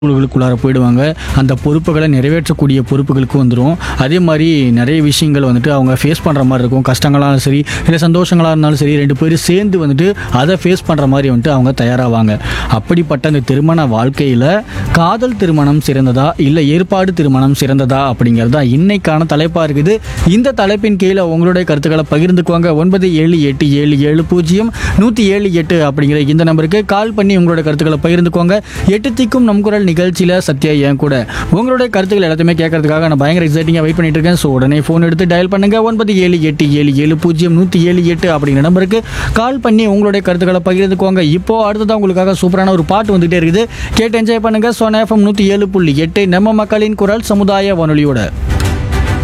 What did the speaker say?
குழுக்களுக்குள்ளார போயிடுவாங்க அந்த பொறுப்புகளை நிறைவேற்றக்கூடிய பொறுப்புகளுக்கு வந்துடும் அதே மாதிரி நிறைய விஷயங்கள் வந்துட்டு அவங்க ஃபேஸ் பண்ணுற மாதிரி இருக்கும் கஷ்டங்களாலும் சரி இல்லை சந்தோஷங்களாக இருந்தாலும் சரி ரெண்டு பேரும் சேர்ந்து வந்துட்டு அதை ஃபேஸ் பண்ணுற மாதிரி வந்துட்டு அவங்க தயாராவாங்க அப்படிப்பட்ட அந்த திருமண வாழ்க்கையில் காதல் திருமணம் சிறந்ததா இல்லை ஏற்பாடு திருமணம் சிறந்ததா அப்படிங்கிறது தான் இன்னைக்கான தலைப்பாக இருக்குது இந்த தலைப்பின் கீழே உங்களுடைய கருத்துக்களை பகிர்ந்துக்குவாங்க ஒன்பது ஏழு எட்டு ஏழு ஏழு பூஜ்ஜியம் நூற்றி ஏழு எட்டு அப்படிங்கிற இந்த நம்பருக்கு கால் பண்ணி உங்களோட கருத்துக்களை பகிர்ந்துக்குவாங்க எட்டு திக்கும் நம் குரல் நிகழ்ச்சியில் சத்யா என் கூட உங்களுடைய கருத்துக்கள் எல்லாத்தையுமே கேட்கறதுக்காக நான் பயங்கர எக்ஸைட்டிங்காக வெயிட் பண்ணிட்டு இருக்கேன் ஸோ உடனே ஃபோன் எடுத்து டயல் பண்ணுங்க ஒன்பது ஏழு எட்டு ஏழு ஏழு பூஜ்ஜியம் நூற்றி ஏழு எட்டு அப்படிங்கிற நம்பருக்கு கால் பண்ணி உங்களுடைய கருத்துக்களை பகிர்ந்துக்குவாங்க இப்போ அடுத்ததான் உங்களுக்காக சூப்பரான ஒரு பாட்டு வந்துகிட்டே இருக்குது கேட்டு என்ஜாய் பண்ணுங்க சோனா எஃப்எம் நூற்றி ஏழு புள்ளி எட்டு நம்ம மக்களின் குரல் சமுதாய வானொலியோட